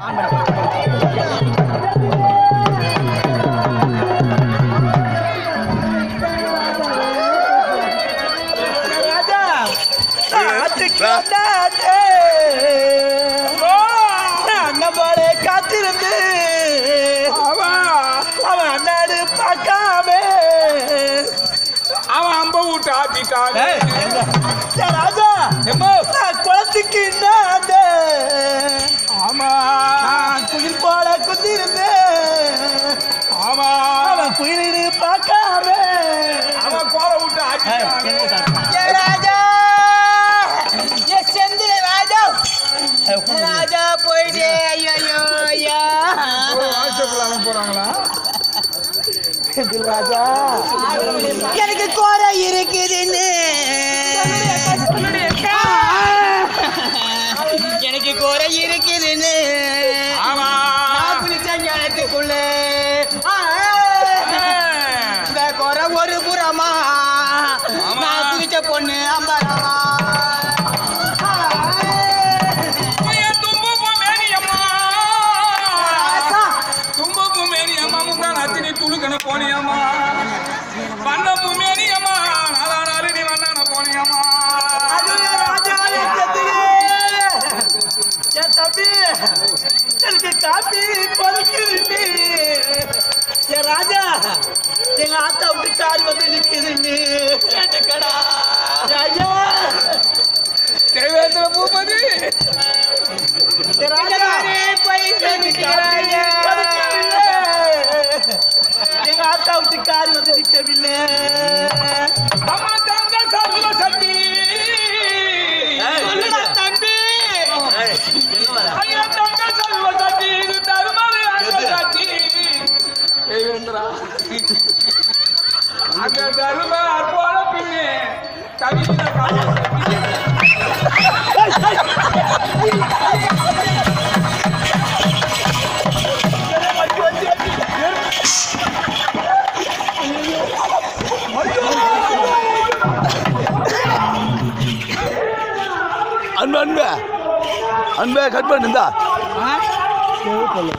ராஜா நாட்டுக்கு வந்தாதே. நம்மளை காத்திருந்து அவன் அண்ணாடு பார்க்காம அவன் அம்ப விட்டு ஆத்திட்டான் ஏ ராஜா நான் குளத்துக்கு நாத ஆமா நான் குயில் போல குந்திருந்தேன் ஆமா அவன் குயிலிடு பார்க்காம அவன் கோல விட்டு ஆத்திட்டான் ராஜா ஏ செந்தில் ராஜா ராஜா போயிட்டே ஐயோ ஐயோ வாட்ஸ்அப்ல போறாங்களா ராஜா எனக்கு கோரை இருக்குதுன்னு எனக்கு கோரை இருக்குதுன்னு ஆமா நான் குளிச்ச ஞானத்துக்குள்ள இந்த குறை ஒரு புறமா நான் குளிச்ச பொண்ணு அம்பரமா தும்புக்கும் மேனியம்மா தும்புக்கும் மேனியம்மா முக்கால் அத்தினி துளுக்கன போனியம்மா வண்ணப்பு மேனியம்மா நாலா நாலு நீ வண்ணான போனியம்மா ராஜா என் செந்திலே. என் தம்பி எனக்கு காப்பி கொதிக்குது என் ராஜா எங்க ஆத்தா விட்டு கார் வந்து நிக்குதுன்னு கேட்டுக்கடா ஐயா தேவேந்திர பூபதி என் ராஜா போய் காப்பி கொதிக்கவில்லை. எங்க ஆத்தா விட்டு கார் வந்து நிக்கவில்லை அம்மா தங்க சர்வ சக்தி சொல்லுடா தம்பி ஐயா தங்க சர்வ சக்தி இது தருமரு அங்க சக்தி தேவேந்திரா அங்க தரும அற்போட பின்னே கவிதை காவல் அன்பு அன்பு அன்பே கட் பண்ணுந்தா